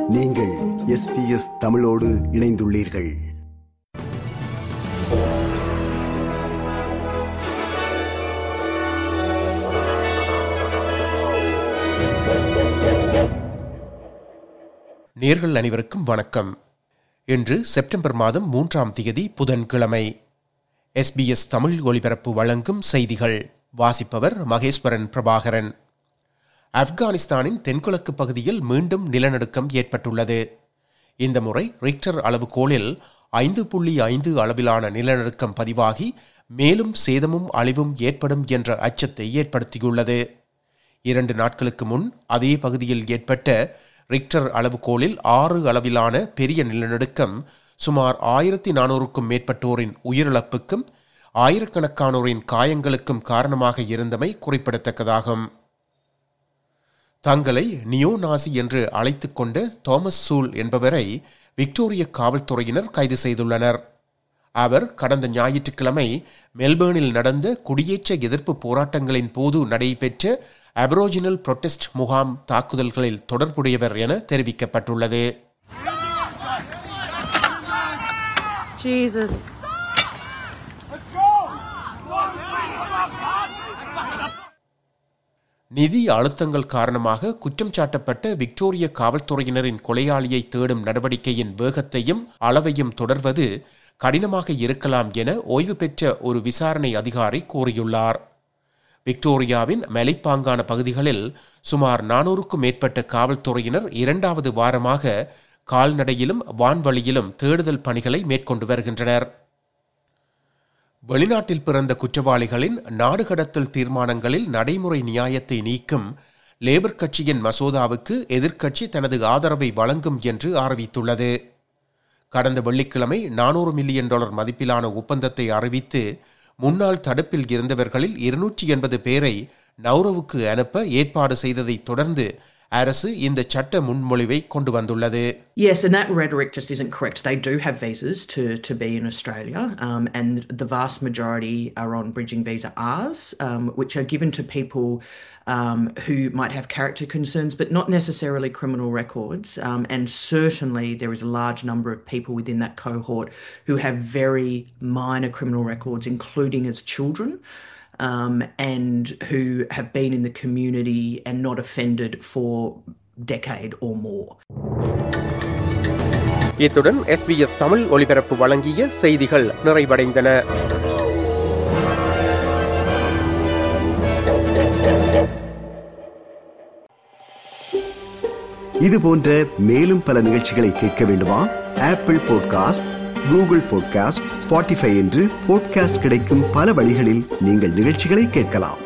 நீங்கள் எஸ்பிஎஸ் தமிழோடு இணைந்துள்ளீர்கள் நேர்கள் அனைவருக்கும் வணக்கம் இன்று செப்டம்பர் மாதம் மூன்றாம் தேதி புதன்கிழமை எஸ்பிஎஸ் தமிழ் ஒலிபரப்பு வழங்கும் செய்திகள் வாசிப்பவர் மகேஸ்வரன் பிரபாகரன் ஆப்கானிஸ்தானின் தென்கிழக்கு பகுதியில் மீண்டும் நிலநடுக்கம் ஏற்பட்டுள்ளது இந்த முறை ரிக்டர் அளவுகோலில் ஐந்து புள்ளி ஐந்து அளவிலான நிலநடுக்கம் பதிவாகி மேலும் சேதமும் அழிவும் ஏற்படும் என்ற அச்சத்தை ஏற்படுத்தியுள்ளது இரண்டு நாட்களுக்கு முன் அதே பகுதியில் ஏற்பட்ட ரிக்டர் அளவுகோலில் ஆறு அளவிலான பெரிய நிலநடுக்கம் சுமார் ஆயிரத்தி நானூறுக்கும் மேற்பட்டோரின் உயிரிழப்புக்கும் ஆயிரக்கணக்கானோரின் காயங்களுக்கும் காரணமாக இருந்தமை குறிப்பிடத்தக்கதாகும் தங்களை நியோ நாசி என்று அழைத்துக் கொண்ட தாமஸ் சூல் என்பவரை விக்டோரிய காவல்துறையினர் கைது செய்துள்ளனர் அவர் கடந்த ஞாயிற்றுக்கிழமை மெல்பேர்னில் நடந்த குடியேற்ற எதிர்ப்பு போராட்டங்களின் போது நடைபெற்ற அபரோஜினல் புரொட்டஸ்ட் முகாம் தாக்குதல்களில் தொடர்புடையவர் என தெரிவிக்கப்பட்டுள்ளது Jesus. நிதி அழுத்தங்கள் காரணமாக குற்றம் சாட்டப்பட்ட விக்டோரிய காவல்துறையினரின் கொலையாளியை தேடும் நடவடிக்கையின் வேகத்தையும் அளவையும் தொடர்வது கடினமாக இருக்கலாம் என ஓய்வு பெற்ற ஒரு விசாரணை அதிகாரி கூறியுள்ளார் விக்டோரியாவின் மலைப்பாங்கான பகுதிகளில் சுமார் நானூறுக்கும் மேற்பட்ட காவல்துறையினர் இரண்டாவது வாரமாக கால்நடையிலும் வான்வழியிலும் தேடுதல் பணிகளை மேற்கொண்டு வருகின்றனர் வெளிநாட்டில் பிறந்த குற்றவாளிகளின் நாடு கடத்தல் தீர்மானங்களில் நடைமுறை நியாயத்தை நீக்கும் லேபர் கட்சியின் மசோதாவுக்கு எதிர்க்கட்சி தனது ஆதரவை வழங்கும் என்று அறிவித்துள்ளது கடந்த வெள்ளிக்கிழமை நானூறு மில்லியன் டாலர் மதிப்பிலான ஒப்பந்தத்தை அறிவித்து முன்னாள் தடுப்பில் இருந்தவர்களில் இருநூற்றி எண்பது பேரை நௌரவுக்கு அனுப்ப ஏற்பாடு செய்ததைத் தொடர்ந்து அரசு இந்த சட்ட முன்மொழிவை கொண்டு வந்துள்ளது Yes, and that rhetoric just isn't correct. They do have visas to, to be in Australia, um, and the vast majority are on bridging visa Rs, um, which are given to people um, who might have character concerns, but not necessarily criminal records. Um, and certainly, there is a large number of people within that cohort who have very minor criminal records, including as children. Um, and who have been in the community and not offended for decade or more. இத்துடன் SBS Tamil ஒலிபரப்பு வழங்கிய செய்திகள் நிறைவடைந்தன இது போன்ற மேலும் பல நிகழ்ச்சிகளை கேட்க வேண்டுமா Apple podcast Google podcast Spotify என்று பாட்காஸ்ட் கிடைக்கும் பல வழிகளில் நீங்கள் நிகழ்ச்சிகளை கேட்கலாம்